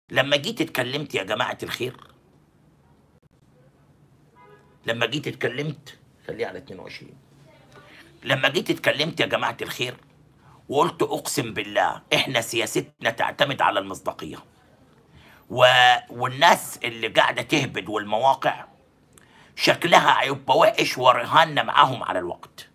لما جيت اتكلمت يا جماعة الخير لما جيت اتكلمت خليه على 22 لما جيت اتكلمت يا جماعة الخير وقلت أقسم بالله إحنا سياستنا تعتمد على المصداقية و... والناس اللي قاعدة تهبد والمواقع شكلها هيبقى وحش ورهاننا معاهم على الوقت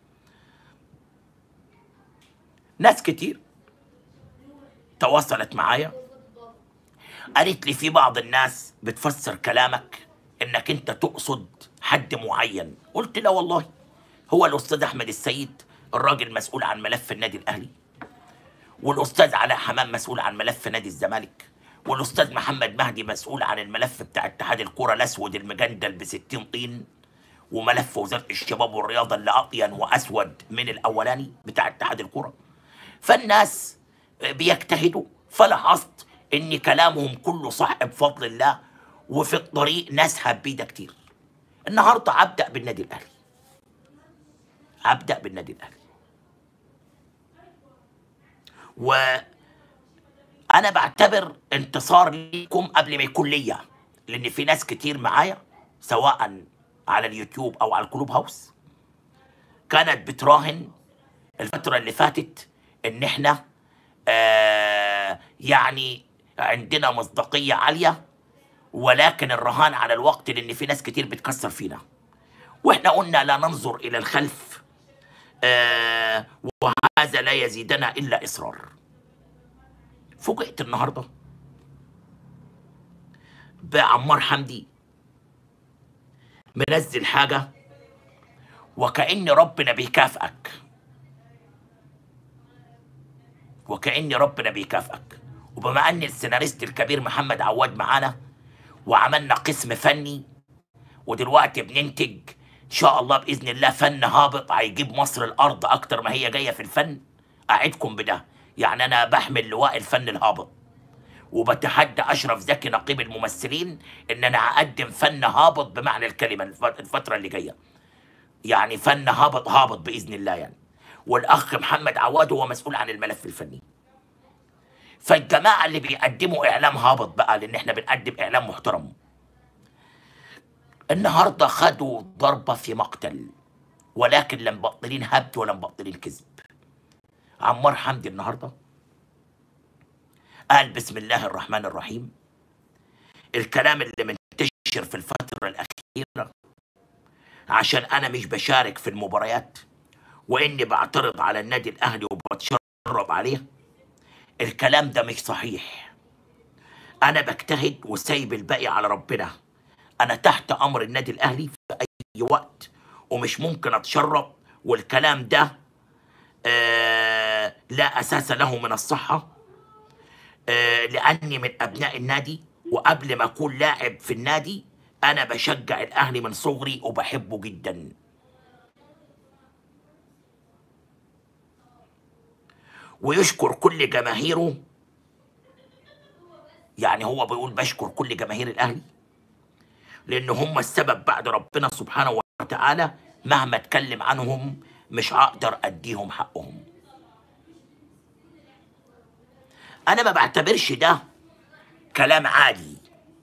ناس كتير تواصلت معايا قالت لي في بعض الناس بتفسر كلامك انك انت تقصد حد معين قلت لا والله هو الاستاذ احمد السيد الراجل مسؤول عن ملف النادي الاهلي والاستاذ علاء حمام مسؤول عن ملف نادي الزمالك والاستاذ محمد مهدي مسؤول عن الملف بتاع اتحاد الكره الاسود المجندل ب 60 طين وملف وزاره الشباب والرياضه اللي اطين واسود من الاولاني بتاع اتحاد الكره فالناس بيجتهدوا فلاحظت ان كلامهم كله صح بفضل الله وفي الطريق ناس هبيده كتير النهارده هبدا بالنادي الاهلي هبدا بالنادي الاهلي وانا بعتبر انتصار ليكم قبل ما يكون ليا لان في ناس كتير معايا سواء على اليوتيوب او على الكلوب هاوس كانت بتراهن الفتره اللي فاتت ان احنا آه يعني عندنا مصداقيه عاليه ولكن الرهان على الوقت لان في ناس كتير بتكسر فينا واحنا قلنا لا ننظر الى الخلف آه وهذا لا يزيدنا الا اصرار فوجئت النهارده بعمار حمدي منزل حاجه وكأن ربنا بيكافئك وكأن ربنا بيكافئك وبما ان السيناريست الكبير محمد عواد معانا وعملنا قسم فني ودلوقتي بننتج ان شاء الله باذن الله فن هابط هيجيب مصر الارض اكتر ما هي جايه في الفن اعدكم بده يعني انا بحمل لواء الفن الهابط وبتحدى اشرف زكي نقيب الممثلين ان انا اقدم فن هابط بمعنى الكلمه الف- الفتره اللي جايه يعني فن هابط هابط باذن الله يعني والاخ محمد عواد هو مسؤول عن الملف الفني فالجماعه اللي بيقدموا اعلام هابط بقى لان احنا بنقدم اعلام محترم النهارده خدوا ضربه في مقتل ولكن لا مبطلين هبد ولا مبطلين كذب عمار حمدي النهارده قال بسم الله الرحمن الرحيم الكلام اللي منتشر في الفتره الاخيره عشان انا مش بشارك في المباريات واني بعترض على النادي الاهلي وبتشرب عليه الكلام ده مش صحيح انا بجتهد وسايب الباقي على ربنا انا تحت امر النادي الاهلي في اي وقت ومش ممكن اتشرب والكلام ده آه لا اساس له من الصحه آه لاني من ابناء النادي وقبل ما اكون لاعب في النادي انا بشجع الاهلي من صغري وبحبه جدا ويشكر كل جماهيره يعني هو بيقول بشكر كل جماهير الاهلي لان هم السبب بعد ربنا سبحانه وتعالى مهما اتكلم عنهم مش هقدر اديهم حقهم انا ما بعتبرش ده كلام عادي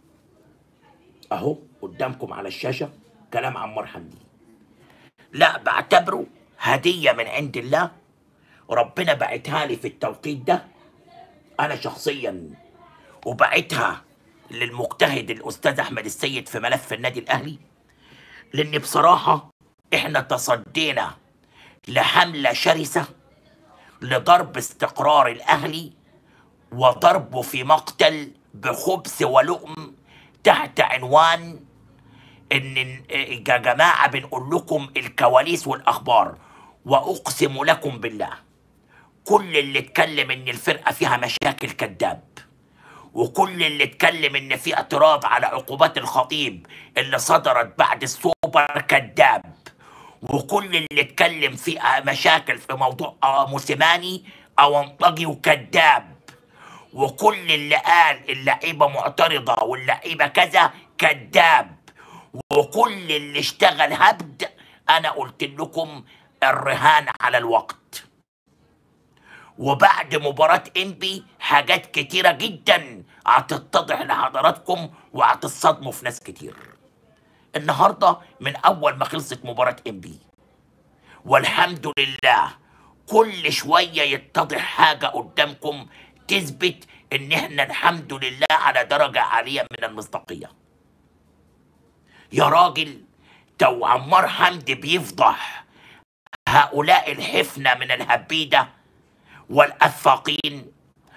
اهو قدامكم على الشاشه كلام عمار حمدي لا بعتبره هديه من عند الله ربنا بعتها لي في التوقيت ده انا شخصيا وبعتها للمجتهد الاستاذ احمد السيد في ملف النادي الاهلي لان بصراحه احنا تصدينا لحمله شرسه لضرب استقرار الاهلي وضربه في مقتل بخبث ولؤم تحت عنوان ان يا جماعه بنقول لكم الكواليس والاخبار واقسم لكم بالله كل اللي اتكلم ان الفرقه فيها مشاكل كذاب وكل اللي اتكلم ان في اعتراض على عقوبات الخطيب اللي صدرت بعد السوبر كذاب وكل اللي اتكلم في مشاكل في موضوع آه موسيماني اونطجي وكذاب وكل اللي قال اللعيبه معترضه واللعيبه كذا كذاب وكل اللي اشتغل هبد انا قلت لكم الرهان على الوقت وبعد مباراة انبي حاجات كتيرة جدا هتتضح لحضراتكم وهتتصدموا في ناس كتير النهاردة من أول ما خلصت مباراة انبي والحمد لله كل شوية يتضح حاجة قدامكم تثبت إن إحنا الحمد لله على درجة عالية من المصداقية يا راجل تو عمار حمدي بيفضح هؤلاء الحفنة من الهبيدة والأفاقين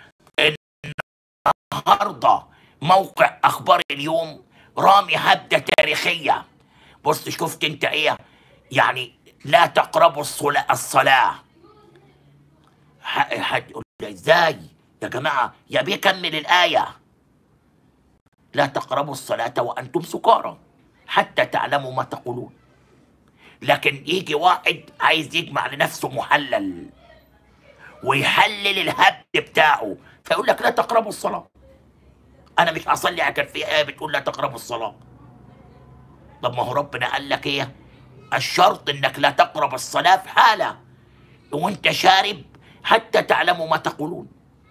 النهاردة موقع أخبار اليوم رامي هبدة تاريخية بص شفت انت ايه يعني لا تقربوا الصلاة الصلاة ح- هتقول لي ازاي يا جماعة يا بيه كمل الآية لا تقربوا الصلاة وأنتم سكارى حتى تعلموا ما تقولون لكن يجي واحد عايز يجمع لنفسه محلل ويحلل الهبد بتاعه فيقول لك لا تقربوا الصلاة أنا مش هصلي كان في آية بتقول لا تقربوا الصلاة طب ما هو ربنا قال لك إيه الشرط إنك لا تقرب الصلاة في حالة وأنت شارب حتى تعلموا ما تقولون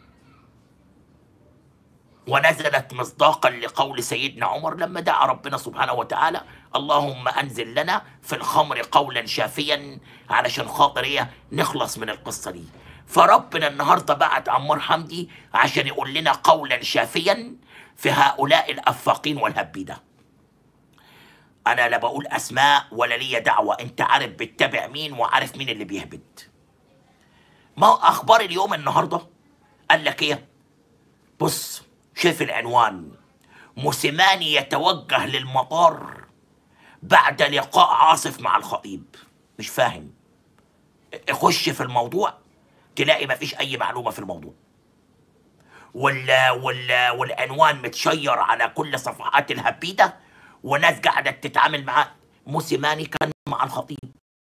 ونزلت مصداقا لقول سيدنا عمر لما دعا ربنا سبحانه وتعالى اللهم انزل لنا في الخمر قولا شافيا علشان خاطر ايه نخلص من القصه دي فربنا النهارده بعت عمار حمدي عشان يقول لنا قولا شافيا في هؤلاء الافاقين والهبيده انا لا بقول اسماء ولا ليا دعوه انت عارف بتتابع مين وعارف مين اللي بيهبد ما هو اخبار اليوم النهارده قال لك ايه بص شوف العنوان موسيماني يتوجه للمطار بعد لقاء عاصف مع الخطيب مش فاهم اخش في الموضوع تلاقي مفيش اي معلومه في الموضوع وال وال والعنوان متشير على كل صفحات الهبيده وناس قاعده تتعامل معاه موسيماني كان مع الخطيب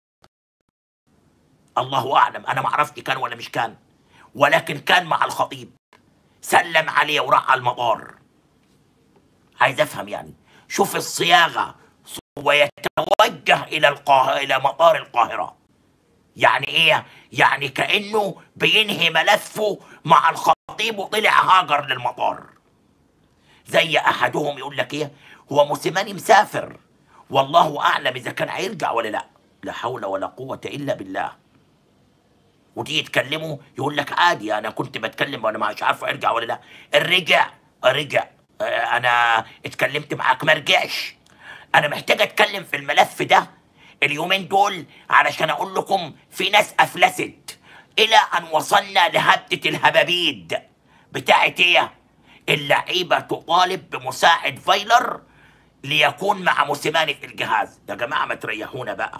الله اعلم انا ما عرفت كان ولا مش كان ولكن كان مع الخطيب سلم عليه وراح على المطار عايز افهم يعني شوف الصياغه ويتوجه الى القاهره الى مطار القاهره يعني ايه يعني كانه بينهي ملفه مع الخطيب وطلع هاجر للمطار زي احدهم يقول لك ايه هو موسيماني مسافر والله اعلم اذا كان هيرجع ولا لا لا حول ولا قوه الا بالله وتيجي تكلمه يقول لك عادي انا كنت بتكلم وانا مش عارف ارجع ولا لا الرجع رجع آه، انا اتكلمت معاك ما رجعش انا محتاج اتكلم في الملف ده اليومين دول علشان اقول لكم في ناس افلست الى ان وصلنا لهبدة الهبابيد بتاعت ايه اللعيبة تطالب بمساعد فايلر ليكون مع موسيماني في الجهاز يا جماعة ما تريحونا بقى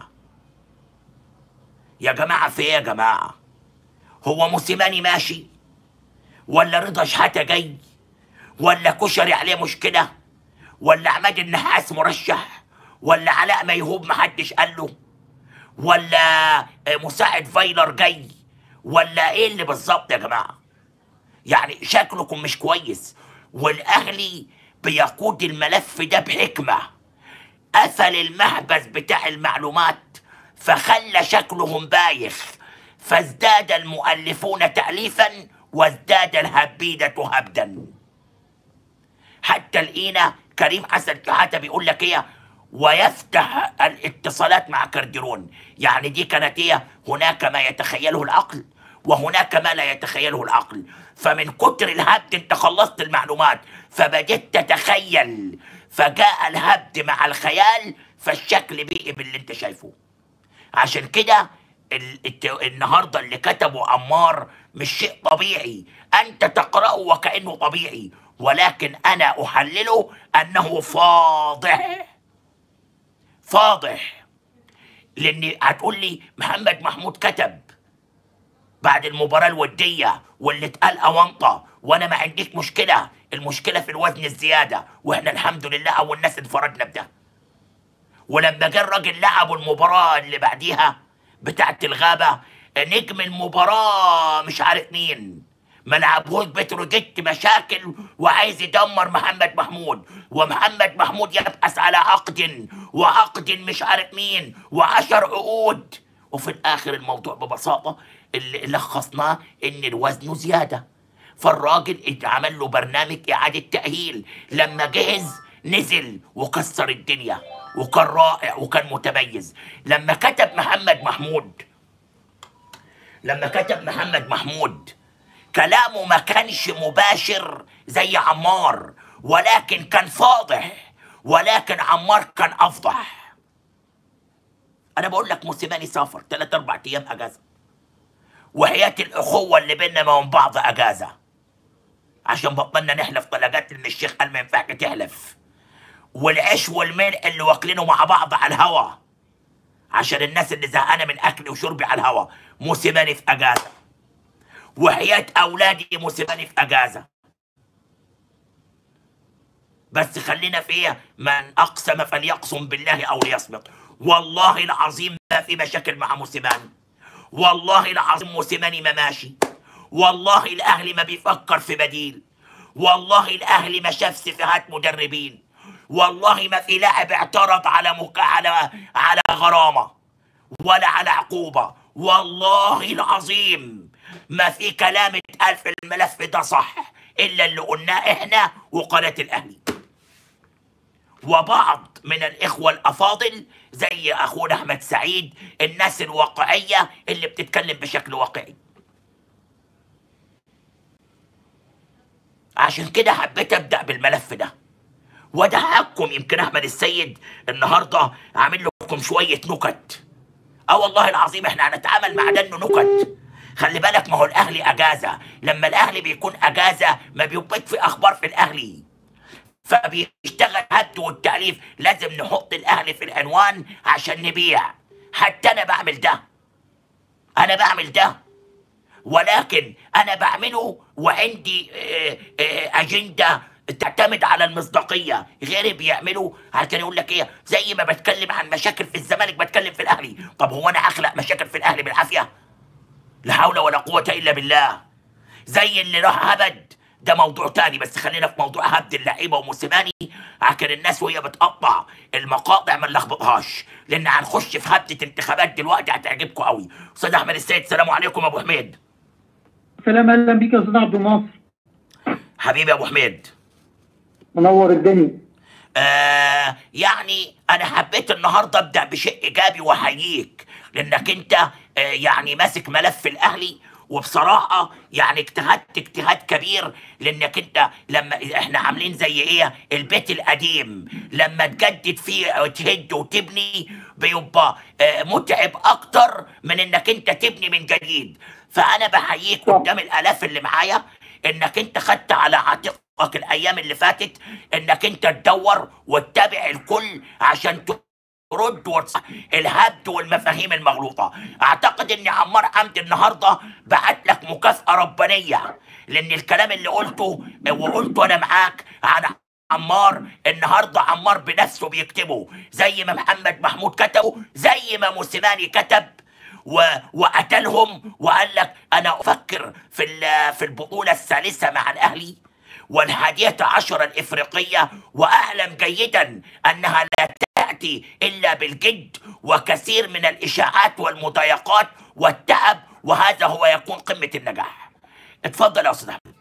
يا جماعة في ايه يا جماعة هو موسيماني ماشي ولا رضا شحاتة جاي ولا كشري عليه مشكلة ولا عماد النحاس مرشح ولا علاء ميهوب محدش قال له ولا آه، مساعد فايلر جاي ولا ايه اللي بالظبط يا جماعة يعني شكلكم مش كويس والاهلي بيقود الملف ده بحكمة قفل المحبس بتاع المعلومات فخلى شكلهم بايخ فازداد المؤلفون تأليفا وازداد الهبيدة هبدا حتى لقينا كريم حسن شحاته بيقول لك ايه ويفتح الاتصالات مع كارديرون يعني دي كانت ايه هناك ما يتخيله العقل وهناك ما لا يتخيله العقل فمن كتر الهبد انت خلصت المعلومات فبديت تتخيل فجاء الهبد مع الخيال فالشكل بقي باللي انت شايفه عشان كده ال- الت- النهارده اللي كتبه عمار مش شيء طبيعي انت تقراه وكانه طبيعي ولكن انا احلله انه فاضح فاضح لان هتقول لي محمد محمود كتب بعد المباراة الودية واللي اتقال أونطة وأنا ما عنديش مشكلة المشكلة في الوزن الزيادة وإحنا الحمد لله أول ناس انفردنا بده ولما جه الراجل لعبوا المباراة اللي بعديها بتاعت الغابة نجم المباراة مش عارف مين ما لعبهوش بتروجيت مشاكل وعايز يدمر محمد محمود ومحمد محمود يبحث على عقد وعقد مش عارف مين وعشر عقود وفي الاخر الموضوع ببساطه اللي لخصناه ان الوزن زياده فالراجل اتعمل له برنامج اعاده تاهيل لما جهز نزل وكسر الدنيا وكان رائع وكان متميز لما كتب محمد محمود لما كتب محمد محمود كلامه ما كانش مباشر زي عمار ولكن كان فاضح ولكن عمار كان افضح انا بقول لك موسيماني سافر ثلاث اربع ايام اجازه وحياه الاخوه اللي بيننا وبين بعض اجازه عشان بطلنا نحلف طلقات اللي الشيخ قال ما ينفعش تحلف والعيش والملح اللي واكلينه مع بعض على الهوا عشان الناس اللي زهقانه من اكلي وشربي على الهوا موسيماني في اجازه وحياه اولادي موسيماني في اجازه بس خلينا فيها من اقسم فليقسم بالله او ليصمت والله العظيم ما في مشاكل مع موسيماني والله العظيم موسيماني ما ماشي والله الاهلي ما بيفكر في بديل والله الاهلي ما شاف سفاهات مدربين والله ما في لاعب اعترض على مك... على على غرامه ولا على عقوبه والله العظيم ما في كلام اتقال في الملف ده صح الا اللي قلناه احنا وقناه الاهلي وبعض من الاخوه الافاضل زي اخونا احمد سعيد الناس الواقعيه اللي بتتكلم بشكل واقعي عشان كده حبيت ابدا بالملف ده وده حقكم يمكن احمد السيد النهارده عامل لكم شويه نكت اه والله العظيم احنا هنتعامل مع ده انه نكت خلي بالك ما هو الاهلي اجازه لما الاهلي بيكون اجازه ما بيبقى في اخبار في الاهلي فبيشتغل هبد والتأليف لازم نحط الأهلي في العنوان عشان نبيع حتى أنا بعمل ده أنا بعمل ده ولكن أنا بعمله وعندي آه، آه، أجندة تعتمد على المصداقية غيري بيعملوا كان يقول لك ايه زي ما بتكلم عن مشاكل في الزمالك بتكلم في الاهلي طب هو انا اخلق مشاكل في الاهلي بالعافية لا حول ولا قوة الا بالله زي اللي راح هبد ده موضوع تاني بس خلينا في موضوع هبد اللعيبه وموسيماني عشان الناس وهي بتقطع المقاطع ما نلخبطهاش لان هنخش في هبده انتخابات دلوقتي هتعجبكم قوي استاذ احمد السيد السلام عليكم ابو حميد سلام اهلا بيك يا استاذ عبد الناصر حبيبي يا ابو حميد منور الدنيا آه يعني انا حبيت النهارده ابدا بشيء ايجابي واحييك لانك انت آه يعني ماسك ملف الاهلي وبصراحه يعني اجتهدت اجتهاد كبير لانك انت لما احنا عاملين زي ايه البيت القديم لما تجدد فيه تهد وتبني بيبقى آه متعب اكتر من انك انت تبني من جديد فانا بحييك قدام الالاف اللي معايا انك انت خدت على عاتقك الايام اللي فاتت انك انت تدور وتتابع الكل عشان ترد وتص- الهبد والمفاهيم المغلوطه اعتقد ان عمار حمدي النهارده بعت لك مكافاه ربانيه لان الكلام اللي قلته وقلته انا معاك عن عمار النهارده عمار بنفسه بيكتبه زي ما محمد محمود كتبه زي ما موسيماني كتب و... وقتلهم وقال لك انا افكر في ال- في البطوله الثالثه مع الاهلي والحادية عشر الإفريقية وأعلم جيدا أنها لا تأتي إلا بالجد وكثير من الإشاعات والمضايقات والتعب وهذا هو يكون قمة النجاح اتفضل يا أستاذ أحمد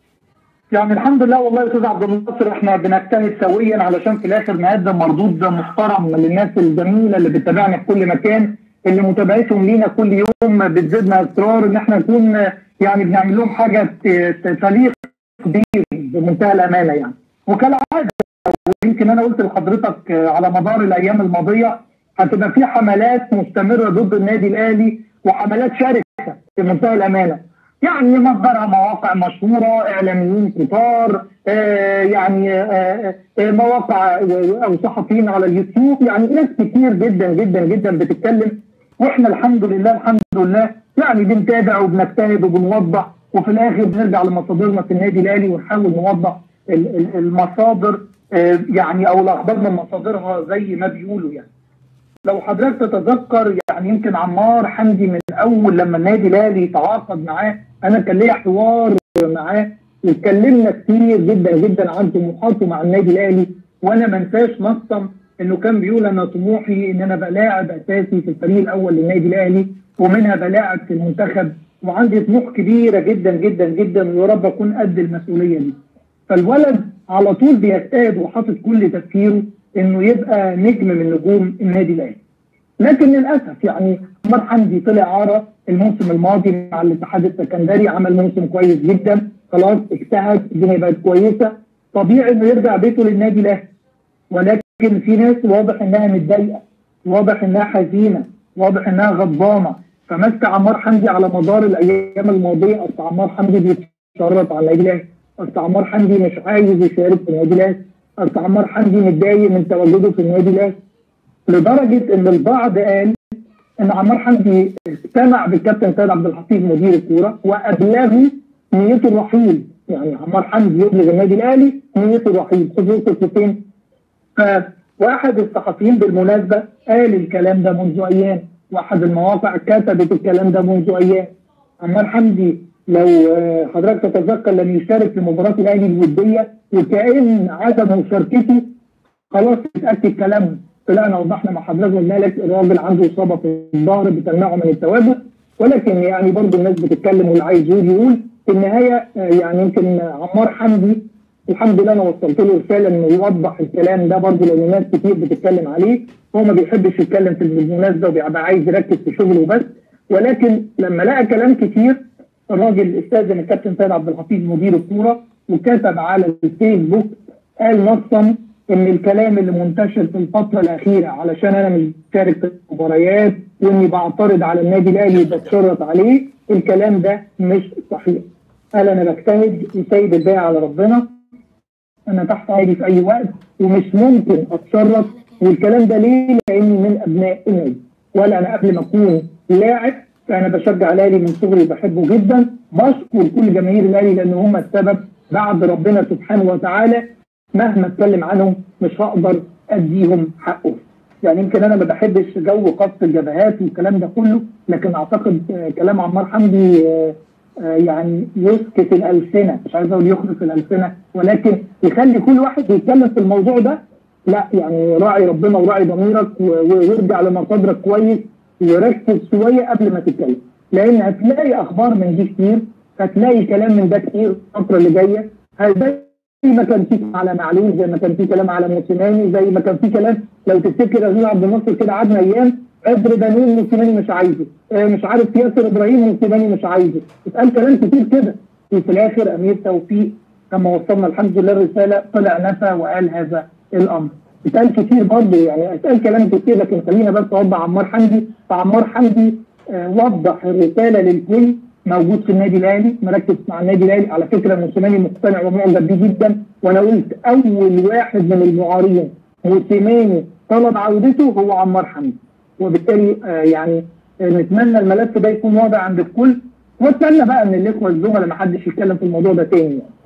يعني الحمد لله والله يا استاذ عبد الناصر احنا بنجتهد سويا علشان في الاخر نقدم مردود محترم للناس الجميله اللي بتتابعنا في كل مكان اللي متابعتهم لينا كل يوم بتزيدنا اصرار ان احنا نكون يعني بنعمل لهم حاجه ت- ت- تليق بيه بمنتهى الامانه يعني وكالعاده ويمكن انا قلت لحضرتك على مدار الايام الماضيه هتبقى في حملات مستمره ضد النادي الاهلي وحملات شرسه في منتهى الامانه يعني مصدرها مواقع مشهوره اعلاميين كتار آه يعني آه آه مواقع او صحفيين على اليوتيوب يعني ناس كتير جدا جدا جدا بتتكلم واحنا الحمد لله الحمد لله يعني بنتابع وبنجتهد وبنوضح وفي الاخر بنرجع لمصادرنا في النادي الاهلي ونحاول نوضح ال- ال- المصادر آه، يعني او الاخبار من مصادرها زي ما بيقولوا يعني. لو حضرتك تتذكر يعني يمكن عمار حمدي من اول لما النادي الاهلي تعاقد معاه انا كان ليا حوار معاه واتكلمنا كتير جدا جدا عن طموحاته مع النادي الاهلي وانا ما انساش نصا انه كان بيقول انا طموحي ان انا ابقى لاعب اساسي في الفريق الاول للنادي الاهلي ومنها بلاعب في المنتخب وعندي طموح كبيره جدا جدا جدا ويا رب اكون قد المسؤوليه دي. فالولد على طول بيجتهد وحاطط كل تفكيره انه يبقى نجم من نجوم النادي الاهلي. لكن للاسف يعني عمر حمدي طلع عاره الموسم الماضي مع الاتحاد السكندري عمل موسم كويس جدا خلاص اجتهد الدنيا بقت كويسه طبيعي انه يرجع بيته للنادي الاهلي ولكن في ناس واضح انها متضايقه واضح انها حزينه واضح انها غضبانه فماسكه عمار حمدي على مدار الايام الماضيه اصل عمار حمدي بيتشرط على النادي الاهلي اصل عمار حمدي مش عايز يشارك في النادي الاهلي اصل عمار حمدي متضايق من تواجده في النادي الاهلي لدرجه ان البعض قال ان عمار حمدي استمع بالكابتن سيد عبد الحفيظ مدير الكوره وابلغه نيته الرحيل يعني عمار حمدي يبلغ النادي الاهلي نيته الرحيل شوف وصلت لفين فواحد الصحفيين بالمناسبه قال الكلام ده منذ ايام واحد المواقع كتبت الكلام ده منذ ايام عمار حمدي لو حضرتك تتذكر لم يشارك في مباراه الاهلي الوديه وكان عدم مشاركته خلاص اتاكد كلامه طلعنا وضحنا مع حضرتك قلنا لك الراجل عنده اصابه في الظهر بتمنعه من التواجد ولكن يعني برضه الناس بتتكلم واللي عايز يقول يقول في النهايه يعني يمكن عمار حمدي الحمد لله انا وصلت له رساله انه يوضح الكلام ده برضه لان ناس كتير بتتكلم عليه هو ما بيحبش يتكلم في المناسبه وبيبقى عايز يركز في شغله بس ولكن لما لقى كلام كتير الراجل استاذن الكابتن سيد عبد الحفيظ مدير الكوره وكتب على الفيسبوك قال نصا ان الكلام اللي منتشر في الفتره الاخيره علشان انا مش بشارك في المباريات واني بعترض على النادي الاهلي بتشرط عليه الكلام ده مش صحيح. قال انا بجتهد وسايب الباقي على ربنا انا تحت عيني في اي وقت ومش ممكن اتشرط والكلام ده ليه؟ لاني من ابناء النادي ولا انا قبل ما اكون لاعب فانا بشجع الاهلي من صغري بحبه جدا بشكر كل جماهير الاهلي لان هم السبب بعد ربنا سبحانه وتعالى مهما اتكلم عنهم مش هقدر اديهم حقهم يعني يمكن انا ما بحبش جو قصف الجبهات والكلام ده كله لكن اعتقد كلام عمار حمدي يعني يسكت الالسنه مش عايز اقول يخرس الالسنه ولكن يخلي كل واحد يتكلم في الموضوع ده لا يعني راعي ربنا وراعي ضميرك وارجع لمصادرك كويس وركز شويه قبل ما تتكلم لان هتلاقي اخبار من دي كتير هتلاقي كلام من ده كتير الفتره اللي جايه زي ما كان في على معلول زي ما كان في كلام على موسيماني زي ما كان في كلام لو تفتكر يا عبد الناصر كده قعدنا ايام قدر بنون موسيماني مش عايزه آه مش عارف ياسر ابراهيم موسيماني مش عايزه اتقال كلام كتير كده وفي الاخر امير توفيق لما وصلنا الحمد لله الرساله طلع نفى وقال هذا الامر اتقال كتير برضه يعني اتقال كلام كتير لكن خلينا بس اوضح عمار حمدي فعمار حمدي آه وضح الرساله للكل موجود في النادي الاهلي مركز مع النادي الاهلي على فكره موسيماني مقتنع ومعجب بيه جدا وانا قلت اول واحد من المعارين موسيماني طلب عودته هو عمار حمدي وبالتالي آه يعني آه نتمنى الملف ده يكون واضح عند الكل واتمنى بقى ان الاخوه الزملاء ما حدش يتكلم في الموضوع ده تاني يعني.